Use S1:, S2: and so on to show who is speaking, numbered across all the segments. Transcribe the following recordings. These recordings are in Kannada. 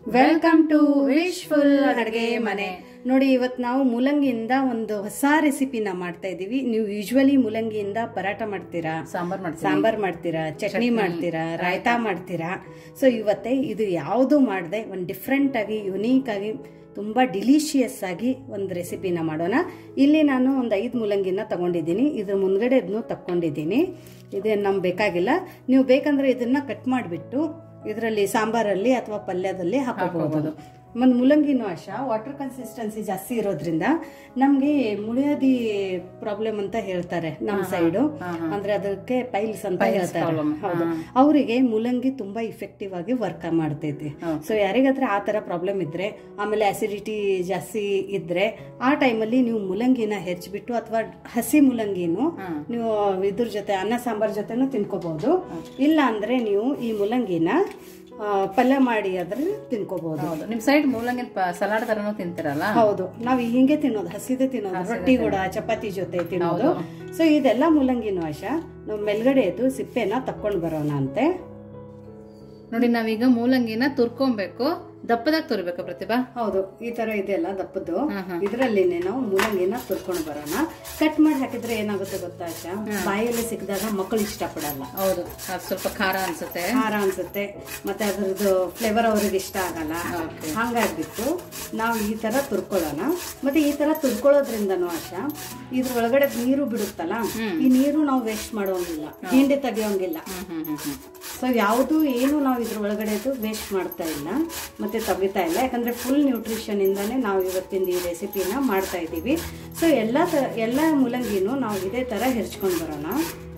S1: ವೆಲ್ಕಮ್ ಟು ವಿಶ್ಫುಲ್ ಅಡುಗೆ ಮನೆ ನೋಡಿ ಇವತ್ತು ನಾವು ಮೂಲಂಗಿಯಿಂದ ಒಂದು ಹೊಸ ರೆಸಿಪಿನ ಮಾಡ್ತಾ ಇದೀವಿ ನೀವು ಯೂಶ್ವಲಿ ಮೂಲಂಗಿಯಿಂದ ಪರಾಟ ಮಾಡ್ತೀರಾ
S2: ಸಾಂಬಾರ್ ಮಾಡ್ತೀನಿ
S1: ಸಾಂಬಾರ್ ಮಾಡ್ತೀರಾ ಚಟ್ನಿ ಮಾಡ್ತೀರಾ ರಾಯ್ತಾ ಮಾಡ್ತೀರಾ ಸೊ ಇವತ್ತೇ ಇದು ಯಾವುದು ಮಾಡದೆ ಒಂದು ಡಿಫ್ರೆಂಟ್ ಆಗಿ ಯುನೀಕ್ ಆಗಿ ತುಂಬ ಡಿಲಿಷಿಯಸ್ ಆಗಿ ಒಂದು ರೆಸಿಪಿನ ಮಾಡೋಣ ಇಲ್ಲಿ ನಾನು ಒಂದು ಐದು ಮೂಲಂಗಿನ ತಗೊಂಡಿದ್ದೀನಿ ಇದ್ರ ಮುಂದ್ಗಡೆ ಇದನ್ನು ತಕ್ಕೊಂಡಿದ್ದೀನಿ ಇದು ನಮ್ಗೆ ಬೇಕಾಗಿಲ್ಲ ನೀವು ಬೇಕಂದ್ರೆ ಇದನ್ನ ಕಟ್ ಮಾಡಿಬಿಟ್ಟು ಇದರಲ್ಲಿ ಸಾಂಬಾರಲ್ಲಿ ಅಥವಾ ಪಲ್ಯದಲ್ಲಿ ಹಾಕೋಬಹುದು ಒಂದು ಮುಲಂಗಿನೂ ಅಷ್ಟ ವಾಟರ್ ಕನ್ಸಿಸ್ಟೆನ್ಸಿ ಜಾಸ್ತಿ ಇರೋದ್ರಿಂದ ನಮಗೆ ಮುಳಿಯೋದಿ ಪ್ರಾಬ್ಲಮ್ ಅಂತ ಹೇಳ್ತಾರೆ ನಮ್ಮ ಸೈಡು ಅಂದ್ರೆ ಅದಕ್ಕೆ ಪೈಲ್ಸ್ ಅಂತ ಹೇಳ್ತಾರೆ ಹೌದು ಅವರಿಗೆ ಮುಲಂಗಿ ತುಂಬಾ ಇಫೆಕ್ಟಿವ್ ಆಗಿ ವರ್ಕ್ ಮಾಡ್ತೈತಿ ಸೊ ಯಾರಿಗಾದ್ರೆ ಆ ತರ ಪ್ರಾಬ್ಲಮ್ ಇದ್ರೆ ಆಮೇಲೆ ಅಸಿಡಿಟಿ ಜಾಸ್ತಿ ಇದ್ರೆ ಆ ಟೈಮಲ್ಲಿ ನೀವು ಮುಲಂಗಿನ ಹೆಚ್ಚಿಬಿಟ್ಟು ಅಥವಾ ಹಸಿ ಮುಲಂಗಿನು ನೀವು ಇದ್ರ ಜೊತೆ ಅನ್ನ ಸಾಂಬಾರ್ ಜೊತೆನೂ ತಿನ್ಕೋಬಹುದು ಇಲ್ಲ ಅಂದ್ರೆ ನೀವು ಈ ಮುಲಂಗಿನ ಆ, ಪಲ್ಯ ಮಾಡಿ ಅದ್ರ ತಿನ್ಕೋಬಹುದು
S2: ಹೌದು ನಿಮ್ ಸೈಡ್ ಮೂಲಂಗಿನ ಸಲಾಡ್ ತರನು ತಿಂತಿರಲ್ಲ
S1: ಹೌದು ನಾವು ಹಿಂಗೆ ತಿನ್ನೋದು ಹಸಿದೆ ತಿನ್ನೋದು ರೊಟ್ಟಿ ಕೂಡ ಚಪಾತಿ ಜೊತೆ ತಿನ್ನೋದು ಸೊ ಇದೆಲ್ಲ ಮೂಲಂಗಿನೂ ಆಶ ನಾವು ಮೇಲ್ಗಡೆದು ಸಿಪ್ಪೆನ ತಕ್ಕೊಂಡು ಬರೋಣ ಅಂತೆ
S2: ನೋಡಿ ನಾವೀಗ ಮೂಲಂಗಿನ ತುರ್ಕೊಬೇಕು ದಪ್ಪದಾಗ ತುರಿಬೇಕು ಪ್ರತಿಭಾ
S1: ಹೌದು ಈ ತರ ಇದೆಯಲ್ಲ ದಪ್ಪದ್ದು ಇದರಲ್ಲಿನೇ ನಾವು ಮೂಲಂಗಿನ ತುರ್ಕೊಂಡು ಬರೋಣ ಕಟ್ ಮಾಡಿ ಹಾಕಿದ್ರೆ ಏನಾಗುತ್ತೆ ಗೊತ್ತಾ ಆಶಾ ಬಾಯಲ್ಲಿ ಸಿಕ್ಕಿದಾಗ ಮಕ್ಕಳು ಇಷ್ಟಪಡಲ್ಲ
S2: ಹೌದು ಅದು ಸ್ವಲ್ಪ ಖಾರ ಅನ್ಸುತ್ತೆ
S1: ಖಾರ ಅನ್ಸುತ್ತೆ ಮತ್ತೆ ಅದ್ರದ್ದು ಫ್ಲೇವರ್ ಅವ್ರಿಗೆ ಇಷ್ಟ ಆಗಲ್ಲ ಹಂಗಾಗ್ಬಿಟ್ಟು ನಾವು ಈ ತರ ತುರ್ಕೊಳ್ಳೋಣ ಮತ್ತೆ ಈ ತರ ತುರ್ಕೊಳ್ಳೋದ್ರಿಂದನೂ ಆಶಾ ಇದ್ರ ಒಳಗಡೆ ನೀರು ಬಿಡುತ್ತಲ್ಲ ಈ ನೀರು ನಾವು ವೇಸ್ಟ್ ಮಾಡೋಂಗಿಲ್ಲ ಹಿಂಡಿ ತೆಗಿಯೋಂಗಿಲ್ಲ
S2: ಹ್ಮ್ ಹ್ಮ್ ಹ್ಮ್ ಹ್ಮ್
S1: ಸೊ ಯಾವುದು ಏನು ನಾವು ಇದ್ರ ಒಳಗಡೆದು ವೇಸ್ಟ್ ಮಾಡ್ತಾ ಇಲ್ಲ ಮತ್ತೆ ತೆಗಿತಾ ಇಲ್ಲ ಯಾಕಂದ್ರೆ ಫುಲ್ ನ್ಯೂಟ್ರಿಷನ್ ಇಂದಾನೆ ನಾವು ಇವತ್ತಿನ ಈ ರೆಸಿಪಿನ ಮಾಡ್ತಾ ಇದ್ದೀವಿ ಸೊ ಎಲ್ಲ ತ- ಎಲ್ಲ ಮೂಲಂಗಿನೂ ನಾವು ಇದೇ ತರ ಹೆರ್ಚ್ಕೊಂಡು ಬರೋಣ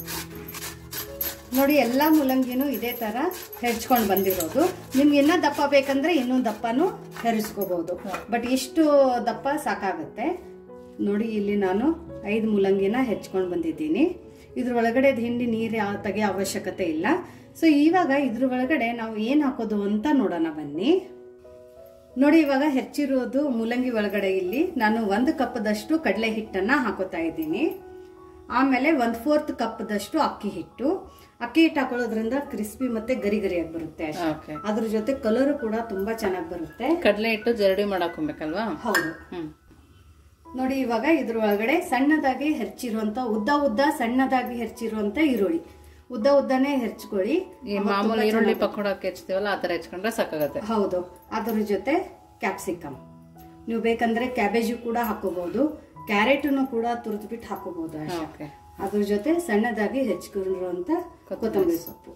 S1: ನೋಡಿ ಎಲ್ಲ ಮೂಲಂಗಿನೂ ಇದೇ ತರ ಹೆರ್ಚ್ಕೊಂಡು ಬಂದಿರೋದು ನಿಮ್ಗೆ ಇನ್ನೂ ದಪ್ಪ ಬೇಕಂದ್ರೆ ಇನ್ನೂ ದಪ್ಪನೂ ಹೆರಿಸ್ಕೋಬಹುದು ಬಟ್ ಇಷ್ಟು ದಪ್ಪ ಸಾಕಾಗುತ್ತೆ ನೋಡಿ ಇಲ್ಲಿ ನಾನು ಐದು ಮೂಲಂಗಿನ ಹೆಚ್ಕೊಂಡು ಬಂದಿದ್ದೀನಿ ಇದ್ರ ಒಳಗಡೆ ಹಿಂಡಿ ನೀರು ಯಾವ ತೆಗೆಯೋ ಅವಶ್ಯಕತೆ ಇಲ್ಲ ಸೊ ಇವಾಗ ಇದ್ರ ಒಳಗಡೆ ನಾವು ಏನು ಹಾಕೋದು ಅಂತ ನೋಡೋಣ ಬನ್ನಿ ನೋಡಿ ಇವಾಗ ಹೆಚ್ಚಿರೋದು ಮೂಲಂಗಿ ಒಳಗಡೆ ಇಲ್ಲಿ ನಾನು ಒಂದು ಕಪ್ದಷ್ಟು ಕಡಲೆ ಹಿಟ್ಟನ್ನ ಹಾಕೋತಾ ಇದ್ದೀನಿ ಆಮೇಲೆ ಒಂದು ಫೋರ್ತ್ ಕಪ್ದಷ್ಟು ಅಕ್ಕಿ ಹಿಟ್ಟು ಅಕ್ಕಿ ಹಿಟ್ಟು ಹಾಕೊಳ್ಳೋದ್ರಿಂದ ಕ್ರಿಸ್ಪಿ ಮತ್ತೆ ಗರಿ ಗರಿಯಾಗಿ ಬರುತ್ತೆ ಅಷ್ಟೇ.
S2: ಓಕೆ
S1: ಅದ್ರ ಜೊತೆ ಕಲರು ಕೂಡ ತುಂಬಾ ಚೆನ್ನಾಗಿ ಬರುತ್ತೆ
S2: ಕಡಲೆ ಇಟ್ಟು ಜರಡಿ ಮಾಡಾಕೊಬೇಕಲ್ವಾ
S1: ಹೌದು
S2: ಹ್ಮ್
S1: ನೋಡಿ ಇವಾಗ ಇದ್ರ ಒಳಗಡೆ ಸಣ್ಣದಾಗಿ ಹೆಚ್ಚಿರುವಂತ ಉದ್ದ ಉದ್ದ ಸಣ್ಣದಾಗಿ ಹೆಚ್ಚಿರುವಂತ ಈರುಳ್ಳಿ ಉದ್ದ ಉದ್ದನೇ ಹೆರ್ಚ್ಕೊಳ್ಳಿ
S2: ಈ ಮಾಮೂಲಿ ಈರುಳ್ಳಿ ಪಕೋಡಕ್ಕೆ ಹೆಚ್ಚ್ತೀವಲ್ಲ ಆ ತರ ಹೆಚ್ಕೊಂಡ್ರೆ ಸಾಕಾಗತ್ತೆ
S1: ಹೌದು ಅದ್ರ ಜೊತೆ ಕ್ಯಾಪ್ಸಿಕಮ್ ನೀವು ಬೇಕಂದ್ರೆ ಕ್ಯಾಬೇಜು ಕೂಡ ಹಾಕೋಬಹುದು ಕ್ಯಾರೆಟನ್ನು ಕೂಡ ತುರಿದ್ಬಿಟ್ಟು ಹಾಕೋಬಹುದು ಅಷ್ಟೇ
S2: ಓಕೆ
S1: ಅದ್ರ ಜೊತೆ ಸಣ್ಣದಾಗಿ ಹೆಚ್ಕೊಂಡಿರುವಂತ ಕೊತ್ತಂಬರಿ ಸೊಪ್ಪು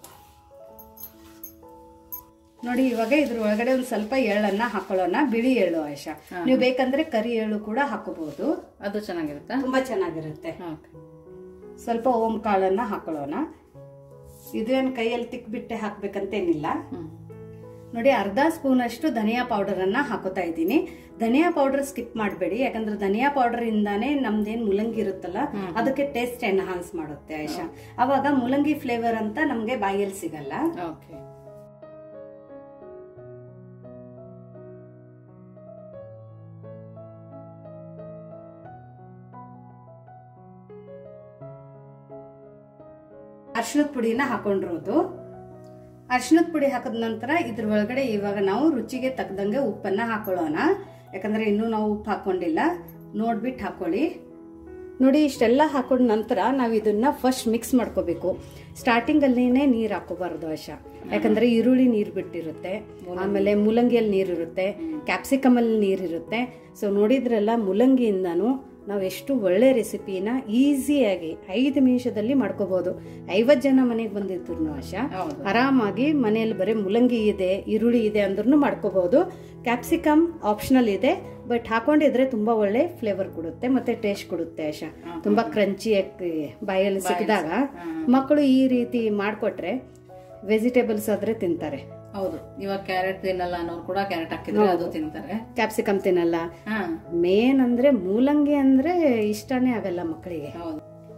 S1: ನೋಡಿ ಇವಾಗ ಇದ್ರ ಒಳಗಡೆ ಒಂದ್ ಸ್ವಲ್ಪ ಎಳ್ಳನ್ನ ಹಾಕೊಳ್ಳೋಣ ಬಿಳಿ ಎಳ್ಳು ಆಶ ನೀವು ಬೇಕಂದ್ರೆ ಕರಿ ಎಳ್ಳು ಕೂಡ ಹಾಕೋಬಹುದು
S2: ಅದು ಚೆನ್ನಾಗಿರುತ್ತಾ
S1: ತುಂಬಾ ಚೆನ್ನಾಗಿರುತ್ತೆ
S2: ಓಕೆ
S1: ಸ್ವಲ್ಪ ಓಂ ಕಾಳನ್ನ ಹಾಕೊಳ್ಳೋಣ ಇದೇನು ಕೈಯಲ್ಲಿ ತಿಕ್ಬಿಟ್ಟೆ ಹಾಕ್ಬೇಕಂತೇನಿಲ್ಲ
S2: ಹ್ಮ್
S1: ನೋಡಿ ಅರ್ಧ ಸ್ಪೂನ್ ಅಷ್ಟು ಧನಿಯಾ ಪೌಡರ್ ಅನ್ನ ಹಾಕೋತಾ ಇದ್ದೀನಿ ಧನಿಯಾ ಪೌಡರ್ ಸ್ಕಿಪ್ ಮಾಡಬೇಡಿ ಯಾಕಂದ್ರೆ ಧನಿಯಾ ಪೌಡರ್ ಇಂದಾನೆ ನಮ್ದೇನ್ ಮುಲಂಗಿ ಇರುತ್ತಲ್ಲ ಅದಕ್ಕೆ ಟೇಸ್ಟ್ ಎನ್ಹಾನ್ಸ್ ಮಾಡುತ್ತೆ ಆಯ್ಷಾ ಅವಾಗ ಮುಲಂಗಿ ಫ್ಲೇವರ್ ಅಂತ ನಮ್ಗೆ ಬಾಯಲ್ಲಿ ಸಿಗಲ್ಲ
S2: ಓಕೆ
S1: ಅರ್ಶಿನದ ಪುಡಿನ ಹಾಕೊಂಡಿರೋದು ಅರ್ಶಿನದ ಪುಡಿ ಹಾಕಿದ ನಂತರ ಇದ್ರ ಒಳಗಡೆ ಇವಾಗ ನಾವು ರುಚಿಗೆ ತಕ್ಕದಂಗೆ ಉಪ್ಪನ್ನ ಹಾಕೊಳ್ಳೋಣ ಯಾಕಂದ್ರೆ ಇನ್ನೂ ನಾವು ಉಪ್ಪು ಹಾಕೊಂಡಿಲ್ಲ ನೋಡ್ಬಿಟ್ಟು ಹಾಕೊಳ್ಳಿ ನೋಡಿ ಇಷ್ಟೆಲ್ಲ ಹಾಕೊಂಡ ನಂತರ ನಾವು ಇದನ್ನ ಫಸ್ಟ್ ಮಿಕ್ಸ್ ಮಾಡ್ಕೋಬೇಕು ಸ್ಟಾರ್ಟಿಂಗ್ ಅಲ್ಲಿನೇ ನೀರ್ ಹಾಕೋಬಾರ್ದು ಆಶ ಯಾಕಂದ್ರೆ ಈರುಳ್ಳಿ ನೀರ್ ಬಿಟ್ಟಿರುತ್ತೆ ಆಮೇಲೆ ಮುಲಂಗಿಯಲ್ಲಿ ನೀರಿರುತ್ತೆ ಕ್ಯಾಪ್ಸಿಕಮ್ ಅಲ್ಲಿ ನೀರಿರುತ್ತೆ ಸೊ ನೋಡಿದ್ರಲ್ಲ ಮುಲಂಗಿಯಿಂದನೂ ನಾವು ಎಷ್ಟು ಒಳ್ಳೆ ರೆಸಿಪಿನ ಈಸಿಯಾಗಿ ಐದು ನಿಮಿಷದಲ್ಲಿ ಮಾಡ್ಕೋಬಹುದು ಐವತ್ತು ಜನ ಮನೆಗೆ ಬಂದಿದ್ರು ಆಶಾ
S2: ಹೌದು
S1: ಆರಾಮಾಗಿ ಮನೆಯಲ್ಲಿ ಬರೀ ಮುಲಂಗಿ ಇದೆ ಈರುಳ್ಳಿ ಇದೆ ಅಂದ್ರೂ ಮಾಡ್ಕೋಬಹುದು ಕ್ಯಾಪ್ಸಿಕಮ್ ಆಪ್ಷನಲ್ ಇದೆ ಬಟ್ ಹಾಕೊಂಡಿದ್ರೆ ತುಂಬಾ ಒಳ್ಳೆ ಫ್ಲೇವರ್ ಕೊಡುತ್ತೆ ಮತ್ತೆ ಟೇಸ್ಟ್ ಕೊಡುತ್ತೆ ಆಶಾ ತುಂಬಾ ಕ್ರಂಚಿಯಾಗಿ ಬಾಯಲ್ಲಿ ಸಿಕ್ಕಿದಾಗ ಮಕ್ಕಳು ಈ ರೀತಿ ಮಾಡಿಕೊಟ್ರೆ ವೆಜಿಟೇಬಲ್ಸ್ ಆದ್ರೆ ತಿಂತಾರೆ
S2: ಹೌದು ಇವಾಗ ಕ್ಯಾರೆಟ್ ತಿನ್ನಲ್ಲ ಅನ್ನೋರು ಕೂಡ ಕ್ಯಾರೆಟ್ ಹಾಕಿದ್ರೆ ಅದು ತಿಂತಾರೆ
S1: ಕ್ಯಾಪ್ಸಿಕಮ್ ತಿನ್ನಲ್ಲ
S2: ಹಾ
S1: ಮೇನ್ ಅಂದ್ರೆ ಮೂಲಂಗಿ ಅಂದ್ರೆ ಇಷ್ಟನೇ ಆಗಲ್ಲ ಮಕ್ಕಳಿಗೆ
S2: ಹೌದು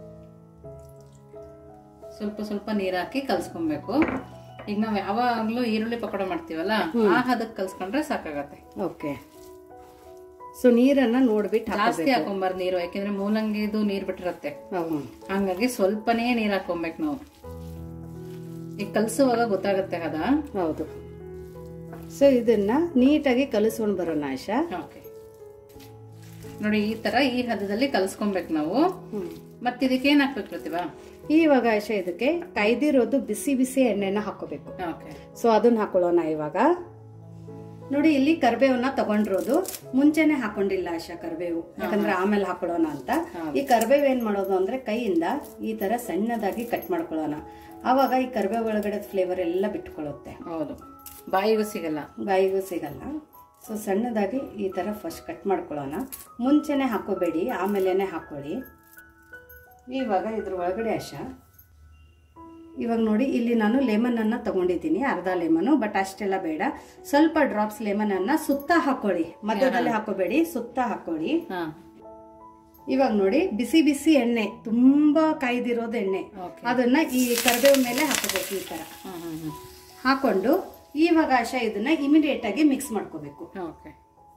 S2: ಸ್ವಲ್ಪ ಸ್ವಲ್ಪ ನೀರ್ ಹಾಕಿ ಕಲ್ಸ್ಕೊಬೇಕು ಈಗ ನಾವ್ ಯಾವಾಗ್ಲೂ ಈರುಳ್ಳಿ ಪಕೋಡ ಮಾಡ್ತೀವಲ್ಲ ಆ ಹದಕ್ ಕಲ್ಸ್ಕೊಂಡ್ರೆ ಸಾಕಾಗತ್ತೆ
S1: ಓಕೆ ಸೊ ನೀರನ್ನ ನೋಡ್ಬಿಟ್ಟು
S2: ಜಾಸ್ತಿ ಹಾಕೊಂಬಾರ್ದು ನೀರು ಯಾಕೆಂದ್ರೆ ಮೂಲಂಗಿದು ನೀರ್ ಬಿಟ್ಟಿರತ್ತೆ
S1: ಹೌದು
S2: ಹಂಗಾಗಿ ಸ್ವಲ್ಪನೇ ನೀರ್ ಹಾಕೊಬೇಕು ನಾವು ಈಗ ಕಲ್ಸುವಾಗ ಗೊತ್ತಾಗತ್ತೆ ಹದ
S1: ಹೌದು ಸೊ ಇದನ್ನ ನೀಟಾಗಿ ಕಲಿಸ್ಕೊಂಡು ಬರೋಣ ಆಶಾ
S2: ಓಕೆ ನೋಡಿ ಈ ತರ ಈ ಹದದಲ್ಲಿ ಕಲ್ಸ್ಕೊಬೇಕು ನಾವು ಮತ್ತೆ ಇದಕ್ಕೆ ಏನ್ ಹಾಕ್ಬೇಕು ಪ್ರತಿಭಾ
S1: ಇವಾಗ ಆಶಾ ಇದಕ್ಕೆ ಕೈದಿರೋದು ಬಿಸಿ ಬಿಸಿ ಎಣ್ಣೆನ ಹಾಕೋಬೇಕು
S2: ಓಕೆ
S1: ಸೊ ಅದನ್ನ ಹಾಕೊಳ್ಳೋಣ ಇವಾಗ ನೋಡಿ ಇಲ್ಲಿ ಕರ್ಬೇವನ್ನ ತಗೊಂಡಿರೋದು ಮುಂಚೆನೆ ಹಾಕೊಂಡಿಲ್ಲ ಆಶಾ ಕರ್ಬೇವು ಯಾಕಂದ್ರೆ ಆಮೇಲೆ ಹಾಕೊಳ್ಳೋಣ ಅಂತ ಈ ಕರ್ಬೇವು ಏನ್ ಮಾಡೋದು ಅಂದ್ರೆ ಕೈಯಿಂದ ಈ ತರ ಸಣ್ಣದಾಗಿ ಕಟ್ ಮಾಡ್ಕೊಳ್ಳೋಣ ಆವಾಗ ಈ ಕರ್ಬೇವು ಒಳಗಡೆ ಫ್ಲೇವರ್ ಎಲ್ಲ ಬಿಟ್ಕೊಳ್ಳುತ್ತೆ
S2: ಹೌದು ಬಾಯಿಗೂ ಸಿಗಲ್ಲ
S1: ಬಾಯಿಗೂ ಸಿಗಲ್ಲ ಸೊ ಸಣ್ಣದಾಗಿ ಈ ತರ ಫಸ್ಟ್ ಕಟ್ ಮಾಡ್ಕೊಳ್ಳೋಣ ಮುಂಚೆನೆ ಹಾಕೋಬೇಡಿ ಆಮೇಲೆನೆ ಹಾಕೊಳ್ಳಿ ಇವಾಗ ಇದ್ರ ಒಳಗಡೆ ಆಶಾ ಇವಾಗ ನೋಡಿ ಇಲ್ಲಿ ನಾನು ಲೆಮನ್ ಅನ್ನ ತಗೊಂಡಿದ್ದೀನಿ ಅರ್ಧ ಲೆಮನ್ ಬಟ್ ಅಷ್ಟೆಲ್ಲ ಬೇಡ ಸ್ವಲ್ಪ ಡ್ರಾಪ್ಸ್ ಲೆಮನ್ ಅನ್ನ ಸುತ್ತ ಹಾಕೊಳ್ಳಿ ಮಧ್ಯದಲ್ಲಿ ಹಾಕೋಬೇಡಿ ಸುತ್ತ ಹಾಕೊಳ್ಳಿ
S2: ಹಾ
S1: ಇವಾಗ ನೋಡಿ ಬಿಸಿ ಬಿಸಿ ಎಣ್ಣೆ ತುಂಬಾ ಕಾಯ್ದಿರೋದು ಎಣ್ಣೆ
S2: ಓಕೆ
S1: ಅದನ್ನ ಈ ಕರಿಬೇವು ಮೇಲೆ ಹಾಕೋಬೇಕು ಈ ತರ
S2: ಹ್ಮ್ ಹ್ಮ್ ಹ್ಮ್
S1: ಹಾಕೊಂಡು ಇವಾಗ ಆಶಾ ಇದನ್ನ ಇಮಿಡಿಯೇಟ್ ಆಗಿ ಮಿಕ್ಸ್ ಮಾಡ್ಕೋಬೇಕು
S2: ಓಕೆ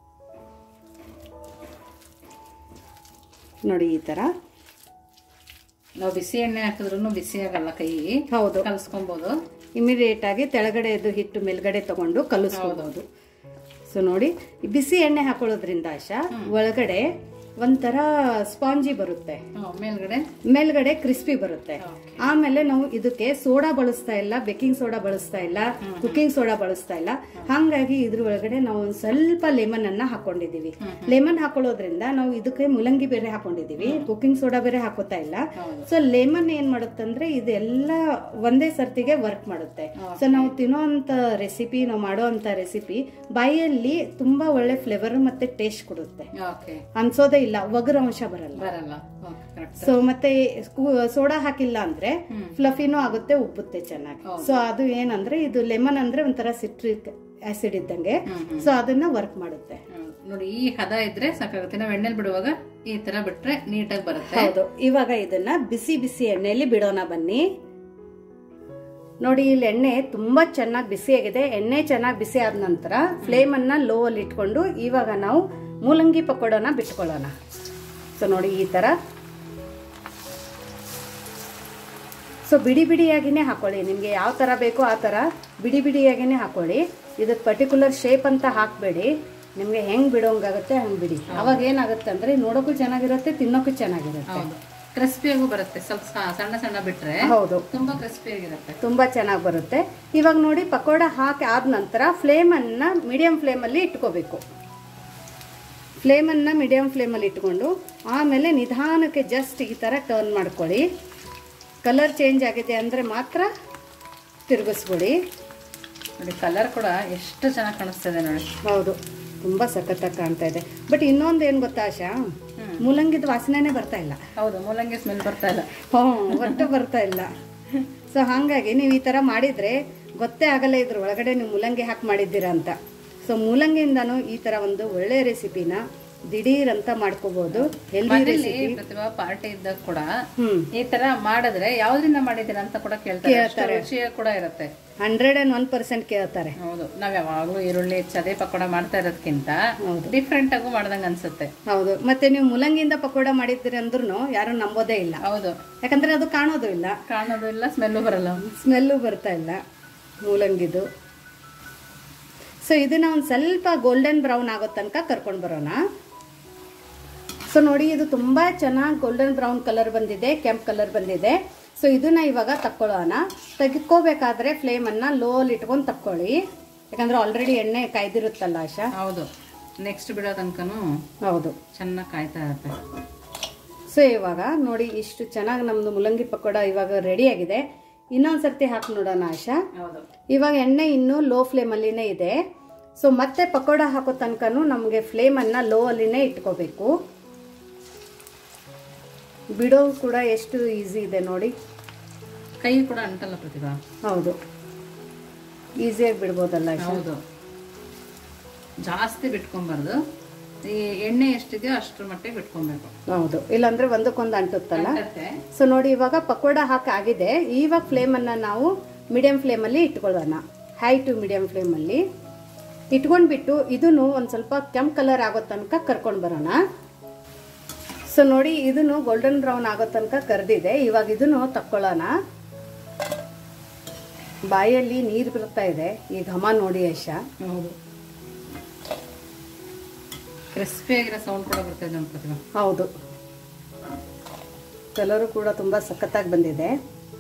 S1: ನೋಡಿ ಈ ತರ
S2: ನಾವು ಬಿಸಿ ಎಣ್ಣೆ ಹಾಕಿದ್ರು ಬಿಸಿ ಆಗಲ್ಲ ಕೈ
S1: ಹೌದು
S2: ಕಲ್ಸ್ಕೊಬಹುದು
S1: ಇಮಿಡಿಯೇಟ್ ಆಗಿ ತೆಳಗಡೆ ಇದು ಹಿಟ್ಟು ಮೇಲ್ಗಡೆ ತಗೊಂಡು ಕಲಿಸ್ಕೋಬಹುದು ಸೊ ನೋಡಿ ಈ ಬಿಸಿ ಎಣ್ಣೆ ಹಾಕೊಳ್ಳೋದ್ರಿಂದ ಆಶಾ ಒಳಗಡೆ ಒಂಥರ ಸ್ಪಾಂಜಿ ಬರುತ್ತೆ
S2: ಮೇಲ್ಗಡೆ
S1: ಮೇಲ್ಗಡೆ ಕ್ರಿಸ್ಪಿ ಬರುತ್ತೆ ಆಮೇಲೆ ನಾವು ಇದಕ್ಕೆ ಸೋಡಾ ಬಳಸ್ತಾ ಇಲ್ಲ ಬೇಕಿಂಗ್ ಸೋಡಾ ಬಳಸ್ತಾ ಇಲ್ಲ ಕುಕಿಂಗ್ ಸೋಡಾ ಬಳಸ್ತಾ ಇಲ್ಲ ಹಂಗಾಗಿ ಇದ್ರ ಒಳಗಡೆ ನಾವು ಒಂದ್ ಸ್ವಲ್ಪ ಲೆಮನ್ ಅನ್ನ ಹಾಕೊಂಡಿದೀವಿ ಲೆಮನ್ ಹಾಕೊಳ್ಳೋದ್ರಿಂದ ನಾವು ಇದಕ್ಕೆ ಮುಲಂಗಿ ಬೇರೆ ಹಾಕೊಂಡಿದೀವಿ ಕುಕಿಂಗ್ ಸೋಡಾ ಬೇರೆ ಹಾಕೋತಾ ಇಲ್ಲ ಸೊ ಲೆಮನ್ ಏನ್ ಮಾಡುತ್ತಂದ್ರೆ ಇದೆಲ್ಲ ಒಂದೇ ಸರ್ತಿಗೆ ವರ್ಕ್ ಮಾಡುತ್ತೆ ಸೊ ನಾವು ತಿನ್ನೋಂತ ರೆಸಿಪಿ ನಾವು ಮಾಡೋಂತ ರೆಸಿಪಿ ಬಾಯಲ್ಲಿ ತುಂಬಾ ಒಳ್ಳೆ ಫ್ಲೇವರ್ ಮತ್ತೆ ಟೇಸ್ಟ್ ಕೊಡುತ್ತೆ
S2: ಓಕೆ
S1: ಅನ್ಸೋದೇ ಇಲ್ಲ ಒಗರು ಅಂಶ ಬರಲ್ಲ
S2: ಬರಲ್ಲ ಓಕೆ ಕರೆಕ್ಟ್
S1: ಸೊ ಮತ್ತೆ ಸೋಡಾ ಹಾಕಿಲ್ಲ ಅಂದ್ರೆ ಫ್ಲಫಿನೂ ಆಗುತ್ತೆ ಉಬ್ಬುತ್ತೆ ಚೆನ್ನಾಗಿ ಸೊ ಅದು ಏನಂದ್ರೆ ಇದು ಲೆಮನ್ ಅಂದ್ರೆ ಒಂಥರ ಸಿಟ್ರಿಕ್ ಆಸಿಡ್ ಇದ್ದಂಗೆ ಸೊ ಅದನ್ನ ವರ್ಕ್ ಮಾಡುತ್ತೆ
S2: ನೋಡಿ ಈ ಹದ ಇದ್ರೆ ಸಾಕಾಗುತ್ತೆ ನಾವು ಎಣ್ಣೆಲಿ ಬಿಡುವಾಗ ಈ ತರ ಬಿಟ್ರೆ ನೀಟಾಗಿ ಬರುತ್ತೆ
S1: ಹೌದು ಇವಾಗ ಇದನ್ನ ಬಿಸಿ ಬಿಸಿ ಎಣ್ಣೆಯಲ್ಲಿ ಬಿಡೋಣ ಬನ್ನಿ ನೋಡಿ ಇಲ್ಲಿ ಎಣ್ಣೆ ತುಂಬಾ ಚೆನ್ನಾಗಿ ಬಿಸಿಯಾಗಿದೆ ಎಣ್ಣೆ ಚೆನ್ನಾಗಿ ಬಿಸಿ ಆದ ನಂತರ ಫ್ಲೇಮ್ ಅನ್ನ ಲೋ ಅಲ್ಲಿ ಇಟ್ಕೊಂಡು ಇವಾಗ ನಾವು ಮೂಲಂಗಿ ಪಕೋಡನ ಬಿಟ್ಕೊಳ್ಳೋಣ ಸೊ ನೋಡಿ ಈ ತರ ಸೊ ಬಿಡಿ ಬಿಡಿಯಾಗಿನೇ ಹಾಕೊಳ್ಳಿ ನಿಮಗೆ ಯಾವ ಥರ ಬೇಕೋ ಆ ಥರ ಬಿಡಿ ಬಿಡಿಯಾಗಿನೇ ಹಾಕೊಳ್ಳಿ ಇದಕ್ಕೆ ಪರ್ಟಿಕ್ಯುಲರ್ ಶೇಪ್ ಅಂತ ಹಾಕಬೇಡಿ ನಿಮಗೆ ಹೆಂಗೆ ಬಿಡೋಂಗಾಗುತ್ತೆ ಹಂಗೆ ಬಿಡಿ ಅವಾಗ ಏನಾಗುತ್ತೆ ಅಂದರೆ ನೋಡೋಕ್ಕೂ ಚೆನ್ನಾಗಿರುತ್ತೆ ತಿನ್ನೋಕ್ಕೂ ಚೆನ್ನಾಗಿರುತ್ತೆ
S2: ಹೌದು ಕ್ರಿಸ್ಪಿಯಾಗೂ ಬರುತ್ತೆ ಸ್ವಲ್ಪ ಸ- ಸಣ್ಣ ಸಣ್ಣ ಬಿಟ್ರೆ
S1: ಹೌದು
S2: ತುಂಬಾ ಕ್ರಿಸ್ಪಿ ಆಗಿರುತ್ತೆ
S1: ತುಂಬ ಚೆನ್ನಾಗಿ ಬರುತ್ತೆ ಇವಾಗ ನೋಡಿ ಪಕೋಡ ಹಾಕಿ ಆದ ನಂತರ ಫ್ಲೇಮನ್ನು ಮೀಡಿಯಂ ಫ್ಲೇಮಲ್ಲಿ ಇಟ್ಕೋಬೇಕು ಫ್ಲೇಮನ್ನು ಮೀಡಿಯಂ ಫ್ಲೇಮಲ್ಲಿ ಇಟ್ಕೊಂಡು ಆಮೇಲೆ ನಿಧಾನಕ್ಕೆ ಜಸ್ಟ್ ಈ ಥರ ಟರ್ನ್ ಮಾಡ್ಕೊಳ್ಳಿ ಕಲರ್ ಚೇಂಜ್ ಆಗಿದೆ ಅಂದರೆ ಮಾತ್ರ ತಿರುಗಿಸ್ಬಿಡಿ
S2: ನೋಡಿ ಕಲರ್ ಕೂಡ ಎಷ್ಟು ಚೆನ್ನಾಗಿ ಕಾಣಿಸ್ತದೆ ನೋಡಿ
S1: ಹೌದು ತುಂಬ ಸಖತ್ತಾಗಿ ಕಾಣ್ತಾ ಇದೆ ಬಟ್ ಇನ್ನೊಂದು ಏನು ಗೊತ್ತಾ ಆಶಾ ಮೂಲಂಗಿದ ವಾಸನೆನೇ ಬರ್ತಾ ಇಲ್ಲ
S2: ಹೌದು ಮೂಲಂಗಿ ಸ್ಮೆಲ್ ಬರ್ತಾ ಇಲ್ಲ
S1: ಹ್ಞೂ ಒಟ್ಟು ಬರ್ತಾ ಇಲ್ಲ ಸೊ ಹಾಗಾಗಿ ನೀವು ಈ ಥರ ಮಾಡಿದರೆ ಗೊತ್ತೇ ಆಗಲ್ಲ ಇದ್ರ ಒಳಗಡೆ ನೀವು ಮೂಲಂಗಿ ಹಾಕಿ ಮಾಡಿದ್ದೀರಾ ಅಂತ ಸೊ ಮೂಲಂಗಿಯಿಂದನೂ ಈ ಥರ ಒಂದು ಒಳ್ಳೆ ರೆಸಿಪಿನ ದಿಢೀರ್ ಅಂತ ಮಾಡ್ಕೋಬಹುದು ಹೆಲ್ದಿ
S2: ಮನೇಲಿ
S1: ರೆಸಿಪಿ
S2: ಪ್ರತಿಭಾ ಪಾರ್ಟಿ ಇದ್ದಾಗ ಕೂಡ
S1: ಹ್ಮ್
S2: ಈ ತರ ಮಾಡಿದ್ರೆ ಯಾವ್ದ್ರಿಂದ ಮಾಡಿದ್ದೀರಾ ಅಂತ ಕೂಡ ಕೇಳ್ತಾರೆ ಅಷ್ಟು ರುಚಿಯಾಗಿ ಕೂಡ ಇರುತ್ತೆ
S1: ಹಂಡ್ರೆಡ್ ಅಂಡ್ ಒನ್ ಪರ್ಸೆಂಟ್ ಕೇಳ್ತಾರೆ
S2: ಹೌದು ನಾವ್ ಯಾವಾಗ್ಲೂ ಈರುಳ್ಳಿ ಚದೆ ಪಕೋಡ ಮಾಡ್ತಾ ಇರೋದ್ಕಿಂತ ಡಿಫ್ರೆಂಟ್ ಆಗು ಮಾಡ್ದಂಗ ಅನ್ಸುತ್ತೆ
S1: ಹೌದು ಮತ್ತೆ ನೀವು ಮೂಲಂಗಿಯಿಂದ ಪಕೋಡ ಮಾಡಿದ್ದೀರಿ ಅಂದ್ರೂ ಯಾರು ನಂಬೋದೇ ಇಲ್ಲ
S2: ಹೌದು
S1: ಯಾಕಂದ್ರೆ ಅದು ಕಾಣೋದು ಇಲ್ಲ
S2: ಕಾಣೋದು ಇಲ್ಲ ಸ್ಮೆಲ್ಲು ಬರಲ್ಲ
S1: ಸ್ಮೆಲ್ಲು ಬರ್ತಾ ಇಲ್ಲ ಮೂಲಂಗಿದು ಸೊ ಇದನ್ನ ಒಂದು ಸ್ವಲ್ಪ ಗೋಲ್ಡನ್ ಬ್ರೌನ್ ಆಗೋ ತನಕ ಕರ್ಕೊಂಡು ಬರೋಣ ಸೊ ನೋಡಿ ಇದು ತುಂಬ ಚೆನ್ನಾಗಿ ಗೋಲ್ಡನ್ ಬ್ರೌನ್ ಕಲರ್ ಬಂದಿದೆ ಕೆಂಪು ಕಲರ್ ಬಂದಿದೆ ಸೊ ಇದನ್ನ ಇವಾಗ ತಕ್ಕೊಳ್ಳೋಣ ತೆಗೆಕೋಬೇಕಾದ್ರೆ ಫ್ಲೇಮನ್ನು ಲೋಲ್ ಇಟ್ಕೊಂಡು ತಕ್ಕೊಳ್ಳಿ ಯಾಕಂದ್ರೆ ಆಲ್ರೆಡಿ ಎಣ್ಣೆ ಕಾಯ್ದಿರುತ್ತಲ್ಲ ಆಶಾ
S2: ಹೌದು ನೆಕ್ಸ್ಟ್ ಬಿಡೋ ತನಕನು
S1: ಹೌದು
S2: ಚೆನ್ನಾಗಿ ಕಾಯ್ತಾ ಇರುತ್ತೆ
S1: ಸೊ ಇವಾಗ ನೋಡಿ ಇಷ್ಟು ಚೆನ್ನಾಗಿ ನಮ್ಮದು ಮುಲ್ಲಂಗಿ ಪಕೋಡ ಇವಾಗ ರೆಡಿ ಆಗಿದೆ ಇನ್ನೊಂದು ಸರ್ತಿ ಹಾಕಿ ನೋಡೋಣ ಆಶಾ
S2: ಹೌದು
S1: ಇವಾಗ ಎಣ್ಣೆ ಇನ್ನೂ ಲೋ ಫ್ಲೇಮಲ್ಲಿನೇ ಇದೆ ಸೊ ಮತ್ತೆ ಪಕೋಡ ಹಾಕೋ ತನಕನೂ ನಮಗೆ ಫ್ಲೇಮನ್ನು ಲೋ ಅಲ್ಲಿನೇ ಇಟ್ಕೋಬೇಕು ಬಿಡೋ ಕೂಡ ಎಷ್ಟು ಈಸಿ ಇದೆ ನೋಡಿ
S2: ಕೈ ಕೂಡ ಅಂಟಲ್ಲ ಪ್ರತಿಭಾ
S1: ಹೌದು ಈಸಿಯಾಗಿ ಬಿಡ್ಬೋದಲ್ಲ ಆಶಾ?
S2: ಹೌದು ಜಾಸ್ತಿ ಬಿಟ್ಕೊಂಬಾರ್ದು ಈ ಎಣ್ಣೆ ಎಷ್ಟಿದೆಯೋ ಅಷ್ಟ್ರ ಮಟ್ಟಿಗೆ ಬಿಟ್ಕೊಬೇಕು
S1: ಹೌದು ಇಲ್ಲಾಂದ್ರೆ ಒಂದಕ್ಕೊಂದು ಅಂಟುತ್ತಲ್ಲ
S2: ಮತ್ತೆ
S1: ಸೊ ನೋಡಿ ಇವಾಗ ಪಕೋಡ ಹಾಕಿ ಆಗಿದೆ ಇವಾಗ ಫ್ಲೇಮನ್ನು ನಾವು ಮೀಡಿಯಂ ಫ್ಲೇಮಲ್ಲಿ ಇಟ್ಕೊಳ್ಳೋಣ ಹೈ ಟು ಮೀಡಿಯಂ ಫ್ಲೇಮಲ್ಲಿ ಇಟ್ಕೊಂಡ್ಬಿಟ್ಟು ಇದನ್ನು ಒಂದು ಸ್ವಲ್ಪ ಕೆಂಪು ಕಲರ್ ಆಗೋ ತನಕ ಕರ್ಕೊಂಡು ಬರೋಣ ಸೊ ನೋಡಿ ಇದನ್ನು ಗೋಲ್ಡನ್ ಬ್ರೌನ್ ಆಗೋ ತನಕ ಕರೆದಿದೆ ಇವಾಗ ಇದನ್ನು ತಕ್ಕೊಳ್ಳೋಣ ಬಾಯಲ್ಲಿ ನೀರು ಬರ್ತಾ ಇದೆ ಈ ಘಮ ನೋಡಿ ಯಶ
S2: ಹೌದು ಕ್ರಿಸ್ಪಿ ಆಗಿರೋ ಸೌಂಡ್ ಕೂಡ ಬರ್ತಾ ಇದೆ ನಮ್ಮ ಪ್ರತಿಭಾ
S1: ಹೌದು ಕಲರು ಕೂಡ ತುಂಬ ಸಖತ್ತಾಗಿ ಬಂದಿದೆ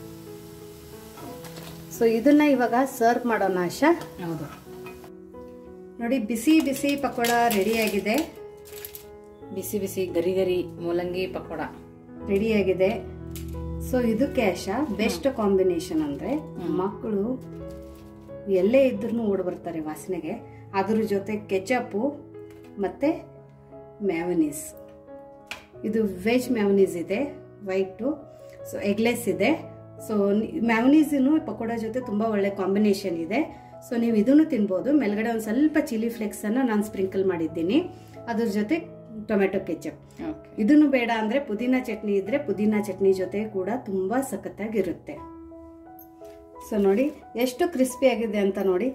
S1: ಸೊ ಇದನ್ನ ಇವಾಗ ಸರ್ವ್ ಮಾಡೋಣ ಆಶಾ
S2: ಹೌದು
S1: ನೋಡಿ ಬಿಸಿ ಬಿಸಿ ಪಕೋಡ ರೆಡಿಯಾಗಿದೆ
S2: ಬಿಸಿ ಬಿಸಿ ಗರಿ ಗರಿ ಮೂಲಂಗಿ ಪಕೋಡ
S1: ರೆಡಿಯಾಗಿದೆ ಸೊ ಇದಕ್ಕೆ ಆಶಾ ಬೆಸ್ಟ್ ಕಾಂಬಿನೇಷನ್ ಅಂದ್ರೆ ಮಕ್ಕಳು ಎಲ್ಲೇ ಇದ್ರೂ ಓಡ್ ಬರ್ತಾರೆ ವಾಸನೆಗೆ ಅದ್ರ ಜೊತೆ ಕೆಚಪ್ಪು ಮತ್ತೆ ಮ್ಯಾವನೀಸ್ ಇದು ವೆಜ್ ಮ್ಯಾವನೀಸ್ ಇದೆ ವೈಟು ಸೊ ಎಗ್ಲೆಸ್ ಇದೆ ಸೊ ಮ್ಯಾವನೀಸನು ಪಕೋಡ ಜೊತೆ ತುಂಬ ಒಳ್ಳೆ ಕಾಂಬಿನೇಷನ್ ಇದೆ ಸೊ ನೀವು ಇದನ್ನು ತಿನ್ಬೋದು ಮೇಲ್ಗಡೆ ಒಂದು ಸ್ವಲ್ಪ ಚಿಲ್ಲಿ ಫ್ಲೇಕ್ಸನ್ನು ನಾನು ಸ್ಪ್ರಿಂಕಲ್ ಮಾಡಿದ್ದೀನಿ ಅದ್ರ ಜೊತೆ ಟೊಮೆಟೊ ಕೆಚಪ್
S2: ಓಕೆ
S1: ಇದನ್ನು ಬೇಡ ಅಂದ್ರೆ ಪುದೀನ ಚಟ್ನಿ ಇದ್ರೆ ಪುದೀನ ಚಟ್ನಿ ಜೊತೆ ಕೂಡ ತುಂಬಾ ಸಖತ್ತಾಗಿರುತ್ತೆ ಸೊ ನೋಡಿ ಎಷ್ಟು ಕ್ರಿಸ್ಪಿ ಆಗಿದೆ ಅಂತ ನೋಡಿ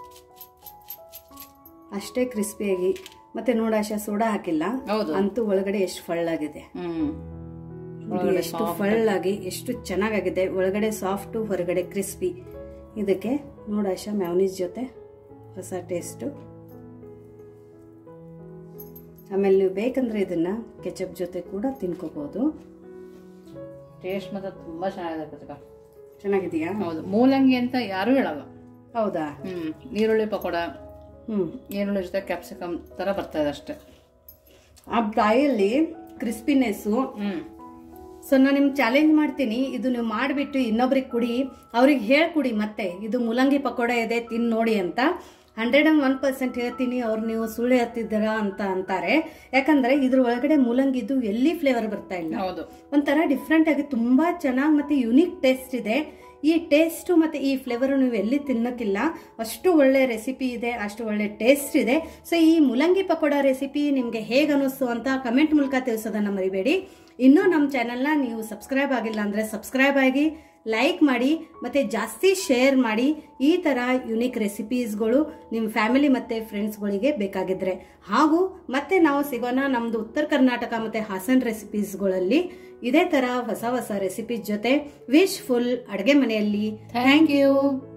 S1: ಅಷ್ಟೇ ಕ್ರಿಸ್ಪಿಯಾಗಿ ಮತ್ತೆ ನೋಡಾಶ ಸೋಡಾ ಹಾಕಿಲ್ಲ
S2: ಹೌದು
S1: ಅಂತೂ ಒಳಗಡೆ ಎಷ್ಟು ಫಳ್ಳಾಗಿದೆ
S2: ಹ್ಮ್
S1: ನೋಡಿ ಎಷ್ಟು ಫಳ್ಳಾಗಿ ಎಷ್ಟು ಚೆನ್ನಾಗಾಗಿದೆ ಒಳಗಡೆ ಸಾಫ್ಟು ಹೊರಗಡೆ ಕ್ರಿಸ್ಪಿ ಇದಕ್ಕೆ ನೋಡಾಶ ಮ್ಯಾವನೀಸ್ ಜೊತೆ ಹೊಸ ಟೇಸ್ಟು ಆಮೇಲೆ ನೀವು ಬೇಕಂದ್ರೆ ಇದನ್ನ ಕೆಚಪ್ ಜೊತೆ ಕೂಡ ತಿನ್ಕೋಬಹುದು
S2: ಟೇಸ್ಟ್ ಮಾತ್ರ ತುಂಬಾ ಚೆನ್ನಾಗಿದೆ ಪ್ರತಿಭಾ
S1: ಚೆನ್ನಾಗಿದೆಯಾ
S2: ಹೌದು ಮೂಲಂಗಿ ಅಂತ ಯಾರು ಹೇಳಲ್ಲ
S1: ಹೌದಾ
S2: ಹ್ಮ್ ಈರುಳ್ಳಿ ಪಕೋಡ
S1: ಹ್ಮ್
S2: ಈರುಳ್ಳಿ ಜೊತೆ ಕ್ಯಾಪ್ಸಿಕಮ್ ತರ ಬರ್ತಾ ಇದೆ ಅಷ್ಟೇ
S1: ಆ ಬಾಯಲ್ಲಿ ಕ್ರಿಸ್ಪಿನೆಸ್ಸು
S2: ಹ್ಮ್
S1: ಸೊ ನಾನು ನಿಮ್ಗೆ ಚಾಲೆಂಜ್ ಮಾಡ್ತೀನಿ ಇದು ನೀವು ಮಾಡಿಬಿಟ್ಟು ಇನ್ನೊಬ್ರಿಗೆ ಕುಡಿ ಅವ್ರಿಗೆ ಹೇಳ್ಕೊಡಿ ಮತ್ತೆ ಇದು ಮುಲಂಗಿ ಪಕೋಡ ಇದೆ ತಿನ್ ನೋಡಿ ಅಂತ ಹಂಡ್ರೆಡ್ ಅಂಡ್ ಒನ್ ಪರ್ಸೆಂಟ್ ಹೇಳ್ತೀನಿ ಅವ್ರು ನೀವು ಸುಳ್ಳು ಹೇಳ್ತಿದ್ದೀರಾ ಅಂತ ಅಂತಾರೆ ಯಾಕಂದ್ರೆ ಇದ್ರ ಒಳಗಡೆ ಮುಲಂಗಿದು ಎಲ್ಲಿ ಫ್ಲೇವರ್ ಬರ್ತಾ ಇಲ್ಲ
S2: ಹೌದು
S1: ಒಂಥರ ಡಿಫ್ರೆಂಟ್ ಆಗಿ ತುಂಬಾ ಚೆನ್ನಾಗಿ ಮತ್ತೆ ಯುನಿಕ್ ಟೇಸ್ಟ್ ಇದೆ ಈ ಟೇಸ್ಟ್ ಮತ್ತೆ ಈ ಫ್ಲೇವರ್ ನೀವು ಎಲ್ಲಿ ತಿನ್ನಕ್ಕಿಲ್ಲ ಅಷ್ಟು ಒಳ್ಳೆ ರೆಸಿಪಿ ಇದೆ ಅಷ್ಟು ಒಳ್ಳೆ ಟೇಸ್ಟ್ ಇದೆ ಸೊ ಈ ಮುಲಂಗಿ ಪಕೋಡ ರೆಸಿಪಿ ನಿಮ್ಗೆ ಹೇಗೆ ಅನಿಸ್ತು ಅಂತ ಕಮೆಂಟ್ ಮೂಲಕ ತಿಳಿಸೋದನ್ನ ಮರಿಬೇಡಿ ಇನ್ನೂ ನಮ್ಮ ಚಾನೆಲ್ನ ನೀವು ಸಬ್ಸ್ಕ್ರೈಬ್ ಆಗಿಲ್ಲ ಅಂದ್ರೆ ಸಬ್ಸ್ಕ್ರೈಬ್ ಆಗಿ ಲೈಕ್ ಮಾಡಿ ಮತ್ತೆ ಜಾಸ್ತಿ ಶೇರ್ ಮಾಡಿ ಈ ತರ ಯುನಿಕ್ ರೆಸಿಪೀಸ್ಗಳು ನಿಮ್ಮ ಫ್ಯಾಮಿಲಿ ಮತ್ತೆ ಫ್ರೆಂಡ್ಸ್ಗಳಿಗೆ ಬೇಕಾಗಿದ್ರೆ ಹಾಗೂ ಮತ್ತೆ ನಾವು ಸಿಗೋಣ ನಮ್ದು ಉತ್ತರ ಕರ್ನಾಟಕ ಮತ್ತೆ ಹಾಸನ್ ರೆಸಿಪೀಸ್ಗಳಲ್ಲಿ ಇದೇ ತರ ಹೊಸ ಹೊಸ ರೆಸಿಪೀಸ್ ಜೊತೆ ವಿಶ್ ಫುಲ್ ಅಡುಗೆ ಮನೆಯಲ್ಲಿ ಥ್ಯಾಂಕ್ ಯು